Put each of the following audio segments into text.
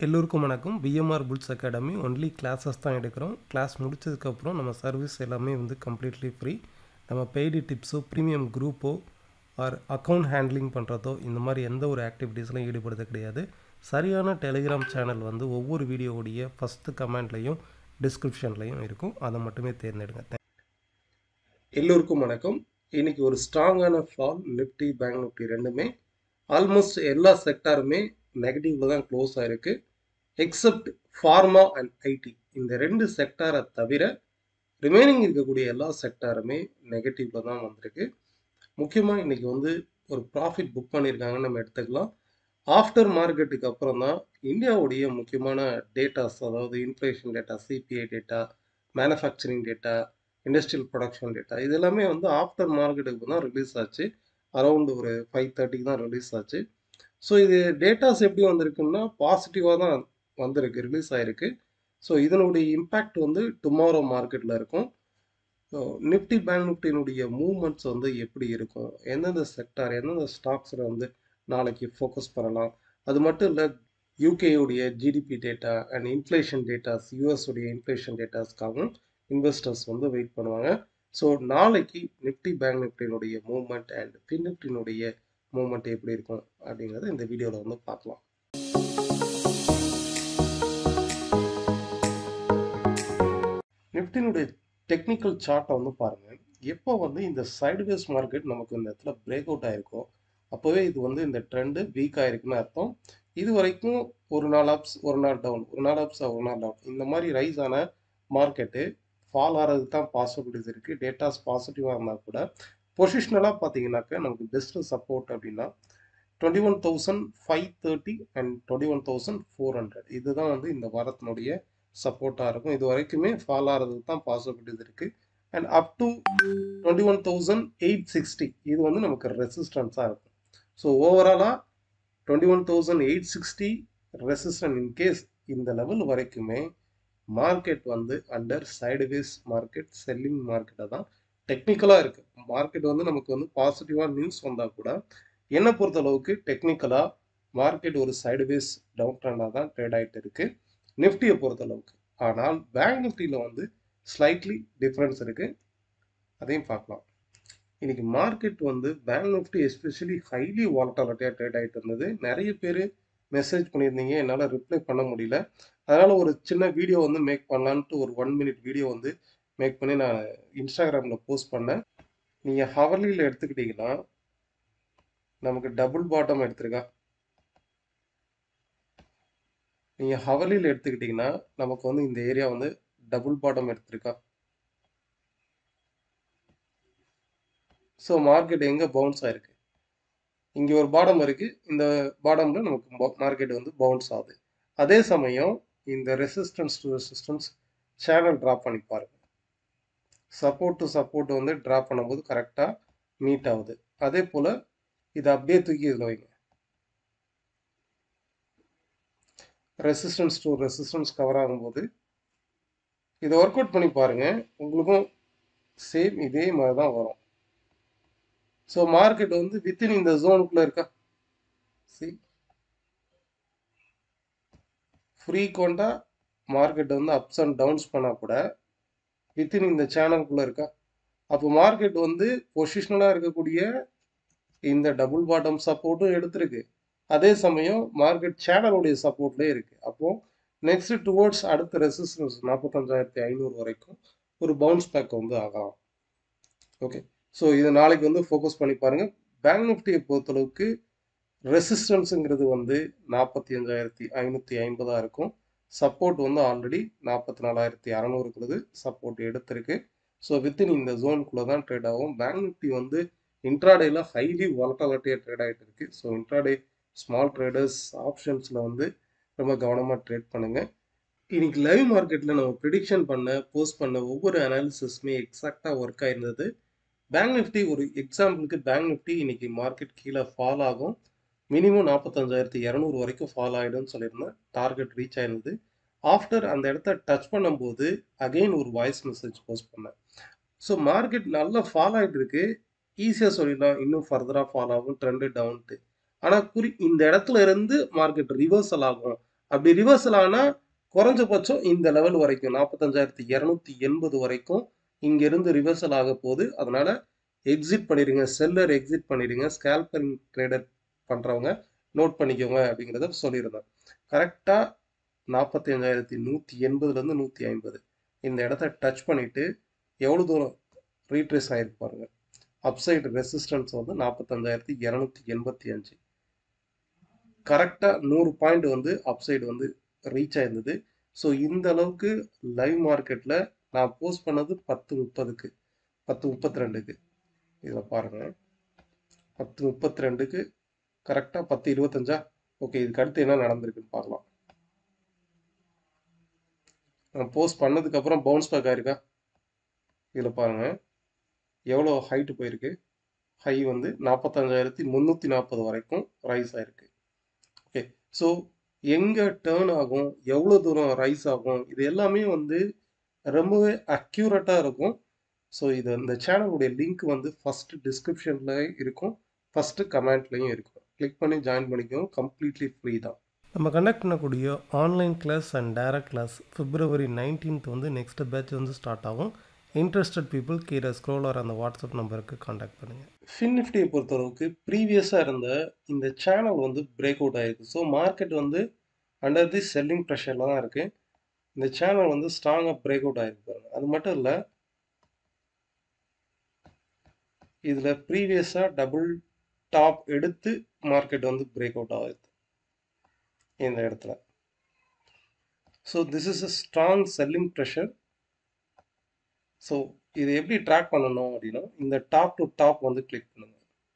எல்லோருக்கும் வணக்கம் BMR bulls academy only classes தான் எடுக்கிறோம் கிளாஸ் முடிச்சதுக்கப்புறம் நம்ம சர்வீஸ் எல்லாமே வந்து கம்ப்ளீட்லி ஃப்ரீ நம்ம பெய்டு டிப்ஸோ ப்ரீமியம் குரூப்போ ஆர் அக்கௌண்ட் ஹேண்ட்லிங் பண்ணுறதோ இந்த மாதிரி எந்த ஒரு ஆக்டிவிட்டீஸ்லையும் ஈடுபடுறது கிடையாது சரியான டெலிகிராம் சேனல் வந்து ஒவ்வொரு வீடியோவுடைய ஃபஸ்ட்டு கமெண்ட்லையும் டிஸ்கிரிப்ஷன்லையும் இருக்கும் அதை மட்டுமே தேர்ந்தெடுங்க எல்லோருக்கும் வணக்கம் இன்னைக்கு ஒரு ஸ்ட்ராங்கான ஃபால் நிஃப்டி பேங்க் நிஃப்டி ரெண்டுமே ஆல்மோஸ்ட் எல்லா செக்டாருமே நெகட்டிவ்ல தான் க்ளோஸ் ஆயிருக்கு எக்ஸப்ட் ஃபார்மா அண்ட் ஐடி இந்த ரெண்டு செக்டாரை தவிர ரிமைனிங் இருக்கக்கூடிய எல்லா செக்டாருமே நெகட்டிவ்ல தான் வந்திருக்கு முக்கியமாக இன்னைக்கு வந்து ஒரு ப்ராஃபிட் புக் பண்ணியிருக்காங்கன்னு நம்ம எடுத்துக்கலாம் ஆஃப்டர் மார்க்கெட்டுக்கு அப்புறம் தான் இந்தியாவுடைய முக்கியமான டேட்டாஸ் அதாவது inflation data CPI data manufacturing data industrial production data இது எல்லாமே வந்து ஆஃப்டர் மார்க்கெட்டுக்கு தான் ரிலீஸ் ஆச்சு அரௌண்ட் ஒரு ஃபைவ் தேர்ட்டிக்கு தான் ரிலீஸ் ஆச்சு ஸோ இது டேட்டாஸ் எப்படி வந்திருக்குன்னா பாசிட்டிவாக தான் வந்திருக்கு ரிலீஸ் ஆயிருக்கு ஸோ இதனுடைய இம்பேக்ட் வந்து டுமாரோ மார்க்கெட்டில் இருக்கும் ஸோ நிஃப்டி பேங்க் நிஃப்டினுடைய மூவ்மெண்ட்ஸ் வந்து எப்படி இருக்கும் எந்தெந்த செக்டார் எந்தெந்த ஸ்டாக்ஸில் வந்து நாளைக்கு ஃபோக்கஸ் பண்ணலாம் அது மட்டும் இல்லை யூகேயுடைய GDP data and inflation datas US உடைய இன்ஃப்ளேஷன் டேட்டாஸ்க்காகவும் இன்வெஸ்டர்ஸ் வந்து வெயிட் பண்ணுவாங்க ஸோ நாளைக்கு நிஃப்டி பேங்க் நிஃப்டினுடைய மூவ்மெண்ட் அண்ட் ஃபின் நிஃப்டினுடைய மூவ்மெண்ட் எப்படி இருக்கும் அப்படிங்கிறத இந்த வீடியோவில் வந்து பார்க்கலாம் நிஃப்டினுடைய டெக்னிக்கல் சார்ட்டை வந்து பாருங்கள் எப்போ வந்து இந்த சைடுவேஸ் மார்க்கெட் நமக்கு இந்த இடத்துல பிரேக் அவுட் ஆயிருக்கோ அப்போவே இது வந்து இந்த ட்ரெண்டு வீக் ஆயிருக்குன்னு அர்த்தம் இது வரைக்கும் ஒரு நாள் அப்ஸ் ஒரு நாள் டவுன் ஒரு நாள் அப்ஸ் ஒரு நாள் டவுன் இந்த மாதிரி ரைஸ் ஆன மார்க்கெட்டு ஃபால் ஆகிறதுக்கு தான் பாசிபிலிட்டிஸ் இருக்குது டேட்டாஸ் பாசிட்டிவாக இருந்தால் கூட பொசிஷனலாக பார்த்தீங்கன்னாக்க நமக்கு பெஸ்ட்டு சப்போர்ட் அப்படின்னா twenty one thousand five thirty and twenty one thousand four hundred இதுதான் வந்து இந்த வாரத்தினுடைய சப்போர்ட்டாக இருக்கும் இது வரைக்குமே ஃபால் ஆகிறதுக்கு தான் பாசிபிலிட்டிஸ் இருக்குது and up to twenty one thousand eight sixty இது வந்து நமக்கு ரெசிஸ்டன்ஸாக இருக்கும் ஸோ ஓவராலாக twenty one thousand eight sixty resistant in case இந்த லெவல் வரைக்குமே மார்க்கெட் வந்து அண்டர் சைடுவேஸ் மார்க்கெட் செல்லிங் மார்க்கெட்டை தான் டெக்னிக்கலாக இருக்குது மார்க்கெட் வந்து நமக்கு வந்து பாசிட்டிவாக நியூஸ் வந்தால் கூட என்னை பொறுத்த அளவுக்கு டெக்னிக்கலாக மார்க்கெட் ஒரு சைடுவேஸ் டவுன் ட்ரெண்டாக தான் ட்ரேட் ஆகிட்டு இருக்கு நிஃப்டியை பொறுத்த அளவுக்கு ஆனால் பேங்க் நிஃப்டியில் வந்து ஸ்லைட்லி டிஃப்ரென்ஸ் இருக்குது அதையும் பார்க்கலாம் இன்னைக்கு மார்க்கெட் வந்து பேங்க் நிஃப்டி எஸ்பெஷலி ஹைலி வாலட்டாலிட்டியாக ட்ரேட் ஆகிட்டு இருந்தது நிறைய பேர் மெசேஜ் பண்ணியிருந்தீங்க என்னால் ரிப்ளை பண்ண முடியல அதனால் ஒரு சின்ன வீடியோ வந்து மேக் பண்ணலான்ட்டு ஒரு ஒன் மினிட் வீடியோ வந்து மேக் பண்ணி நான் இன்ஸ்டாகிராமில் போஸ்ட் பண்ணேன் நீங்கள் ஹவர்லியில் எடுத்துக்கிட்டிங்கன்னா நமக்கு டபுள் பாட்டம் எடுத்திருக்கா நீங்கள் ஹவர்லியில் எடுத்துக்கிட்டிங்கன்னா நமக்கு வந்து இந்த ஏரியா வந்து டபுள் பாட்டம் எடுத்திருக்கா ஸோ மார்க்கெட் எங்கே பவுன்ஸ் ஆயிருக்கு இங்கே ஒரு பாடம் இருக்குது இந்த பாடமில் நமக்கு மார்க்கெட் வந்து பவுன்ஸ் ஆகுது அதே சமயம் இந்த resistance to resistance channel drop பண்ணி பாருங்க சப்போர்ட் டு சப்போர்ட் வந்து ட்ராப் பண்ணும்போது கரெக்டாக மீட் ஆகுது அதே போல் இதை அப்படியே தூக்கி இதில் வைங்க ரெசிஸ்டன்ஸ் டு ரெசிஸ்டன்ஸ் கவர் ஆகும்போது இதை ஒர்க் அவுட் பண்ணி பாருங்க உங்களுக்கும் சேம் இதே மாதிரி தான் வரும் ஸோ மார்க்கெட் வந்து வித்தின் இந்த ஜோனுக்குள்ளே இருக்கா சி ஃப்ரீக்வெண்ட்டாக மார்க்கெட் வந்து அப்ஸ் அண்ட் டவுன்ஸ் பண்ணால் கூட வித்தின் இந்த சேனலுக்குள்ளே இருக்கா அப்போ மார்க்கெட் வந்து பொசிஷனலாக இருக்கக்கூடிய இந்த டபுள் பாட்டம் சப்போர்ட்டும் எடுத்திருக்கு அதே சமயம் மார்க்கெட் சேனலுடைய சப்போர்ட்லேயே இருக்குது அப்போது நெக்ஸ்ட் டுவோர்ட்ஸ் அடுத்த ரெசிஸ்டன்ஸ் நாற்பத்தஞ்சாயிரத்தி ஐநூறு வரைக்கும் ஒரு பவுன்ஸ் பேக் வந்து ஆகலாம் ஓகே ஸோ இது நாளைக்கு வந்து ஃபோக்கஸ் பண்ணி பாருங்கள் பேங்க் நிஃப்டியை பொறுத்தளவுக்கு ரெசிஸ்டன்ஸுங்கிறது வந்து நாற்பத்தி அஞ்சாயிரத்தி ஐநூற்றி ஐம்பதாக இருக்கும் சப்போர்ட் வந்து ஆல்ரெடி நாற்பத்தி நாலாயிரத்தி அறநூறுங்கிறது சப்போர்ட் எடுத்திருக்கு ஸோ வித்தின் இந்த ஜோனுக்குள்ளே தான் ட்ரேட் ஆகும் பேங்க் நிஃப்டி வந்து இன்ட்ராடேயில் ஹைலி வாலட்டாலிட்டியாக ட்ரேட் ஆகிட்டு இருக்கு ஸோ இன்ட்ராடே ஸ்மால் ட்ரேடர்ஸ் ஆப்ஷன்ஸில் வந்து ரொம்ப கவனமாக ட்ரேட் பண்ணுங்கள் இன்னைக்கு லைவ் மார்க்கெட்டில் நம்ம ப்ரிடிக்ஷன் பண்ண போஸ்ட் பண்ண ஒவ்வொரு அனாலிசிஸுமே எக்ஸாக்டாக ஒர்க் ஆயிருந்தது பேங்க் நிஃப்டி ஒரு எக்ஸாம்பிளுக்கு பேங்க் நிஃப்டி இன்னைக்கு மார்க்கெட் கீழே ஃபால் ஆகும் மினிமம் நாற்பத்தஞ்சாயிரத்தி இரநூறு வரைக்கும் ஃபால் ஆகிடும்னு சொல்லியிருந்தேன் டார்கெட் ரீச் ஆயிருந்தது ஆஃப்டர் அந்த இடத்த டச் பண்ணும்போது அகெயின் ஒரு வாய்ஸ் மெசேஜ் போஸ்ட் பண்ணேன் ஸோ மார்க்கெட் நல்லா ஃபால் ஆகிட்டு இருக்கு ஈஸியாக சொல்லிடலாம் இன்னும் ஃபர்தராக ஃபால் ஆகும் ட்ரெண்டு டவுன்ட்டு ஆனால் குறி இந்த இடத்துல இருந்து மார்க்கெட் ரிவர்சல் ஆகும் அப்படி ரிவர்சல் ஆனால் குறைஞ்சபட்சம் இந்த லெவல் வரைக்கும் நாற்பத்தஞ்சாயிரத்தி இரநூத்தி எண்பது வரைக்கும் இங்கிருந்து ரிவர்சல் ஆக போகுது அதனால எக்ஸிட் பண்ணிடுங்க செல்லர் எக்ஸிட் பண்ணிடுங்க ஸ்கேல்பரிங் ட்ரேடர் பண்ணுறவங்க நோட் பண்ணிக்கோங்க அப்படிங்கிறத சொல்லியிருந்தேன் கரெக்டாக நாற்பத்தி அஞ்சாயிரத்தி நூற்றி எண்பதுலேருந்து நூற்றி ஐம்பது இந்த இடத்த டச் பண்ணிவிட்டு எவ்வளோ தூரம் ரீட்ரேஸ் ஆகிருக்கு பாருங்க அப்சைடு ரெசிஸ்டன்ஸ் வந்து நாற்பத்தஞ்சாயிரத்தி இரநூத்தி எண்பத்தி அஞ்சு கரெக்டாக நூறு பாயிண்ட் வந்து அப்சைடு வந்து ரீச் ஆயிருந்தது ஸோ இந்த அளவுக்கு லைவ் மார்க்கெட்டில் நான் போஸ்ட் பண்ணது பத்து முப்பதுக்கு பத்து முப்பத்தி ரெண்டுக்கு இதில் பாருங்கள் பத்து முப்பத்தி ரெண்டுக்கு கரெக்டாக பத்து இருபத்தஞ்சா ஓகே இதுக்கு அடுத்து என்ன நடந்திருக்குன்னு பார்க்கலாம் நான் போஸ்ட் பண்ணதுக்கப்புறம் பவுன்ஸ் பேக் ஆயிருக்கா இதில் பாருங்கள் எவ்வளோ ஹைட்டு போயிருக்கு ஹை வந்து நாற்பத்தஞ்சாயிரத்தி முந்நூற்றி நாற்பது வரைக்கும் ரைஸ் ஆயிருக்கு ஓகே ஸோ எங்கே டேர்ன் ஆகும் எவ்வளோ தூரம் ரைஸ் ஆகும் இது எல்லாமே வந்து ரொம்பவே அக்யூரேட்டாக இருக்கும் ஸோ இது இந்த சேனலுடைய லிங்க் வந்து ஃபஸ்ட்டு டிஸ்கிரிப்ஷனில் இருக்கும் ஃபஸ்ட்டு கமெண்ட்லேயும் இருக்கும் கிளிக் பண்ணி ஜாயின் பண்ணிக்கோங்க கம்ப்ளீட்லி ஃப்ரீ தான் நம்ம கண்டக்ட் பண்ணக்கூடிய online class and direct class February nineteenth வந்து நெக்ஸ்ட் பேட்ச் வந்து ஸ்டார்ட் ஆகும் இன்ட்ரெஸ்டட் பீப்புள் கீழே ஸ்க்ரோலர் அந்த வாட்ஸ்அப் நம்பருக்கு காண்டாக்ட் பண்ணுங்கள் ஃபின் நிஃப்டியை பொறுத்தளவுக்கு ப்ரீவியஸாக இருந்த இந்த சேனல் வந்து பிரேக் அவுட் ஆயிருக்கு ஸோ மார்க்கெட் வந்து அண்டர் தி செல்லிங் ப்ரெஷரில் தான் இருக்குது இந்த சேனல் வந்து ஸ்ட்ராங்காக பிரேக் அவுட் ஆயிருக்கு பாருங்க அது மட்டும் இல்லை இதில் ப்ரீவியஸாக டபுள் டாப் எடுத்து மார்க்கெட் வந்து பிரேக் அவுட் ஆகுது இந்த இடத்துல so this is a strong selling pressure so இது எப்படி ட்ராக் பண்ணணும் அப்படின்னா இந்த டாப் டு டாப் வந்து கிளிக் பண்ணுங்க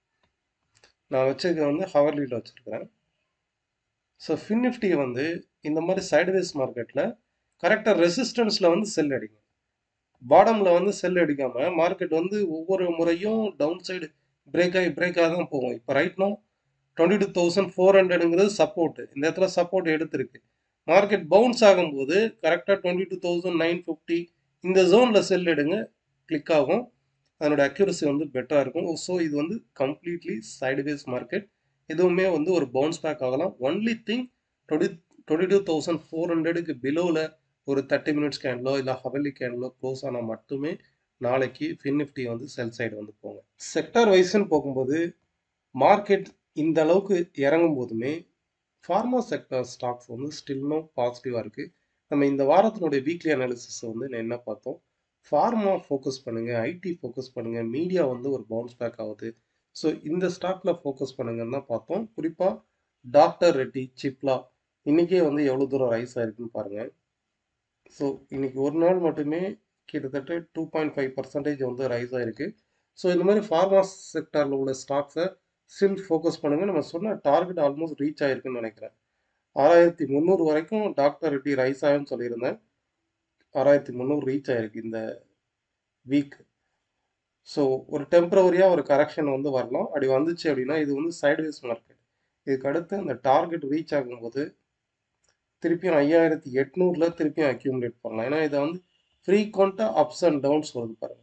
நான் வச்சிருக்க வந்து ஹவர்லியில் வச்சுருக்கிறேன் ஸோ ஃபின் நிஃப்டி வந்து இந்த மாதிரி சைடுவேஸ் மார்க்கெட்டில் கரெக்டாக ரெசிஸ்டன்ஸில் வந்து செல் அடிங்க பாட்டமில் வந்து செல் அடிக்காமல் மார்க்கெட் வந்து ஒவ்வொரு முறையும் டவுன் சைடு பிரேக் ஆகி பிரேக் ஆகி தான் போகும் இப்போ right now twenty two thousand four ஹண்ட்ரடுங்கிறது சப்போர்ட் இந்த இடத்துல சப்போர்ட் எடுத்திருக்கு மார்க்கெட் பவுன்ஸ் ஆகும்போது கரெக்டாக twenty two thousand nine fifty இந்த ஜோனில் செல் எடுங்க கிளிக் ஆகும் அதனோட அக்யூரசி வந்து பெட்டராக இருக்கும் ஸோ இது வந்து கம்ப்ளீட்லி சைடுவேஸ் மார்க்கெட் எதுவுமே வந்து ஒரு பவுன்ஸ் பேக் ஆகலாம் only thing twenty twenty two thousand four ஹண்ட்ரடுக்கு பிலோவில் ஒரு தேர்ட்டி மினிட்ஸ் கேண்டலோ இல்லை ஹவர்லி கேண்டலோ க்ளோஸ் ஆனால் மட்டுமே நாளைக்கு ஃபின் நிஃப்டி வந்து செல் சைடு வந்து போங்க செக்டார் வைஸ்ன்னு போகும்போது மார்க்கெட் இந்த அளவுக்கு இறங்கும் போதுமே ஃபார்மா செக்டார் ஸ்டாக்ஸ் வந்து ஸ்டில்லும் பாசிட்டிவாக இருக்குது நம்ம இந்த வாரத்தினுடைய வீக்லி அனாலிசிஸ் வந்து என்ன பார்த்தோம் ஃபார்மா ஃபோக்கஸ் பண்ணுங்கள் ஐடி ஃபோக்கஸ் பண்ணுங்கள் மீடியா வந்து ஒரு பவுன்ஸ் பேக் ஆகுது ஸோ இந்த ஸ்டாக்கில் ஃபோக்கஸ் பண்ணுங்கன்னு தான் பார்த்தோம் குறிப்பாக டாக்டர் ரெட்டி சிப்லா இன்றைக்கே வந்து எவ்வளோ தூரம் ரைஸ் ஆயிருக்குன்னு பாருங்கள் ஸோ இன்னைக்கு ஒரு நாள் மட்டுமே கிட்டத்தட்ட டூ பாயிண்ட் ஃபைவ் பர்சன்டேஜ் வந்து ரைஸ் ஆயிருக்கு ஸோ இந்த மாதிரி ஃபார்மா செக்டாரில் உள்ள ஸ்டாக்ஸை ஸ்டில் ஃபோக்கஸ் பண்ணுங்கள் நம்ம சொன்ன டார்கெட் ஆல்மோஸ்ட் ரீச் ஆயிருக்குன்னு நினைக்கிறேன் ஆறாயிரத்தி முந்நூறு வரைக்கும் டாக்டர் ரெட்டி ரைஸ் ஆகும்னு சொல்லியிருந்தேன் ஆறாயிரத்தி முந்நூறு ரீச் ஆயிருக்கு இந்த வீக் ஸோ ஒரு டெம்பரவரியாக ஒரு கரெக்ஷன் வந்து வரலாம் அப்படி வந்துச்சு அப்படின்னா இது வந்து சைட்வேஸ் மார்க்கெட் இதுக்கு அடுத்து அந்த டார்கெட் ரீச் ஆகும்போது திருப்பியும் ஐயாயிரத்தி எட்நூறில் திருப்பியும் அக்யூமுலேட் பண்ணலாம் ஏன்னா இதை வந்து ஃப்ரீக்வெண்ட்டாக அப்ஸ் அண்ட் டவுன்ஸ் வருது பாருங்க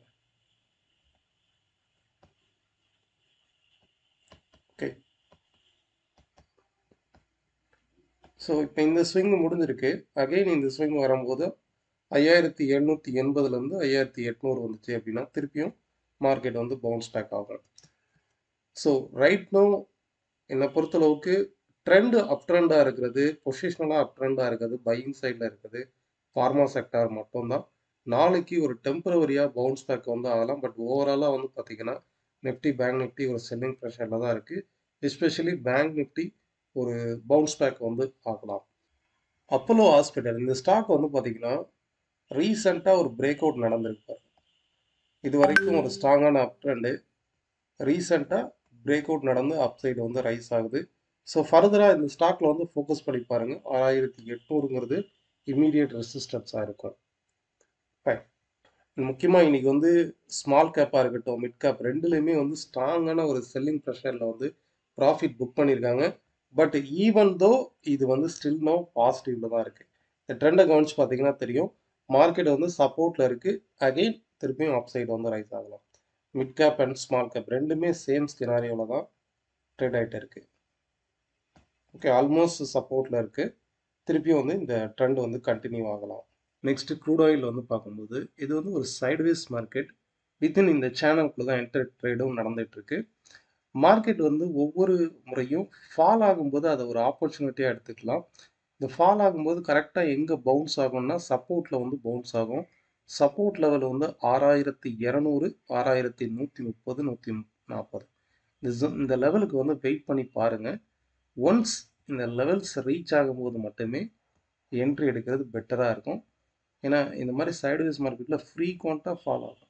ஓகே ஸோ இப்போ இந்த ஸ்விங் முடிஞ்சிருக்கு அகைன் இந்த ஸ்விங் வரும்போது ஐயாயிரத்தி எழுநூற்றி எண்பதுலேருந்து ஐயாயிரத்தி எட்நூறு வந்துச்சு அப்படின்னா திருப்பியும் மார்க்கெட் வந்து பவுன்ஸ் பேக் ஆகும் ஸோ ரைட் நோ என்னை பொறுத்தளவுக்கு ட்ரெண்டு அப் ட்ரெண்டாக இருக்கிறது பொசிஷனலாக அப் ட்ரெண்டாக இருக்கிறது பையிங் சைடில் இருக்குது ஃபார்மா செக்டார் மட்டும்தான் நாளைக்கு ஒரு டெம்பரவரியாக பவுன்ஸ் பேக் வந்து ஆகலாம் பட் ஓவராலாக வந்து பார்த்தீங்கன்னா நிஃப்டி பேங்க் நிஃப்டி ஒரு செல்லிங் ப்ரெஷரில் தான் இருக்குது எஸ்பெஷலி பேங்க் நிஃப்டி ஒரு பவுன்ஸ் பேக் வந்து ஆகலாம் அப்போலோ ஹாஸ்பிட்டல் இந்த ஸ்டாக் வந்து பார்த்தீங்கன்னா ரீசெண்டாக ஒரு பிரேக் அவுட் நடந்திருக்கு இது வரைக்கும் ஒரு ஸ்ட்ராங்கான அப் ட்ரெண்டு ரீசெண்டாக பிரேக் அவுட் நடந்து அப் சைடு வந்து ரைஸ் ஆகுது ஸோ ஃபர்தராக இந்த ஸ்டாக்கில் வந்து ஃபோக்கஸ் பண்ணி பாருங்கள் ஆறாயிரத்தி எட்நூறுங்கிறது இம்மீடியட் ரெசிஸ்டன்ஸாக இருக்கும் ஃபைன் முக்கியமாக இன்னைக்கு வந்து ஸ்மால் கேப்பாக இருக்கட்டும் மிட் கேப் ரெண்டுலேயுமே வந்து ஸ்ட்ராங்கான ஒரு செல்லிங் ப்ரெஷரில் வந்து ப்ராஃபிட் புக் பண்ணியிருக்காங்க பட் ஈவன் தோ இது வந்து ஸ்டில் நோ பாசிட்டிவ்ல தான் இருக்குது இந்த ட்ரெண்டை கவனிச்சு பார்த்தீங்கன்னா தெரியும் மார்க்கெட் வந்து சப்போர்ட்டில் இருக்குது அகெயின் திருப்பியும் அப் சைடு வந்து ரைஸ் ஆகலாம் mid cap and small cap ரெண்டுமே சேம் ஸ்கினாரியோவில் தான் ட்ரேட் ஆகிட்டு இருக்குது ஓகே ஆல்மோஸ்ட் சப்போர்ட்டில் இருக்குது திருப்பியும் வந்து இந்த ட்ரெண்ட் வந்து கண்டினியூ ஆகலாம் நெக்ஸ்ட்டு க்ரூட் ஆயில் வந்து பார்க்கும்போது இது வந்து ஒரு சைட்வேஸ் மார்க்கெட் வித்தின் இந்த சேனலுக்குள்ள தான் என்டர் ட்ரேடும் நடந்துகிட்ருக்கு மார்க்கெட் வந்து ஒவ்வொரு முறையும் ஃபால் ஆகும்போது அதை ஒரு ஆப்பர்ச்சுனிட்டியாக எடுத்துக்கலாம் இந்த ஃபால் ஆகும்போது கரெக்டாக எங்கே பவுன்ஸ் ஆகும்னா சப்போர்ட்டில் வந்து பவுன்ஸ் ஆகும் சப்போர்ட் லெவல் வந்து ஆறாயிரத்தி இரநூறு ஆறாயிரத்தி நூற்றி முப்பது நூற்றி நாற்பது இந்த zo- இந்த லெவலுக்கு வந்து வெயிட் பண்ணி பாருங்கள் ஒன்ஸ் இந்த லெவல்ஸ் ரீச் ஆகும்போது மட்டுமே என்ட்ரி எடுக்கிறது பெட்டராக இருக்கும் ஏன்னா இந்த மாதிரி சைடுவேஸ் மார்க்கெட்டில் ஃப்ரீக்வெண்ட்டாக ஃபால் ஆகும்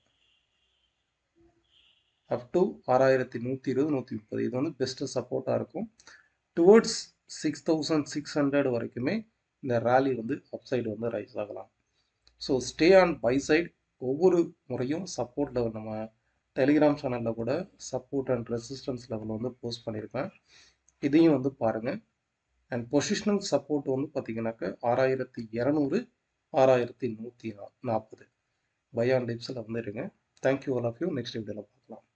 அப் டு ஆறாயிரத்தி நூற்றி இருபது நூற்றி முப்பது இது வந்து பெஸ்ட்டு சப்போர்ட்டாக இருக்கும் towards six thousand six hundred வரைக்குமே இந்த ரேலி வந்து அப்சைடு வந்து ரைஸ் ஆகலாம் so stay on buy side ஒவ்வொரு முறையும் சப்போர்ட் லெவல் நம்ம டெலிகிராம் சேனலில் கூட சப்போர்ட் அண்ட் ரெசிஸ்டன்ஸ் லெவல் வந்து போஸ்ட் பண்ணியிருப்பேன் இதையும் வந்து பாருங்கள் அண்ட் பொசிஷனல் சப்போர்ட் வந்து பார்த்தீங்கன்னாக்க ஆறாயிரத்தி இரநூறு ஆறாயிரத்தி நூற்றி நாற்பது பயான் டிப்ஸில் வந்து இருங்க thank you all of you next வீடியோவில் பார்க்கலாம்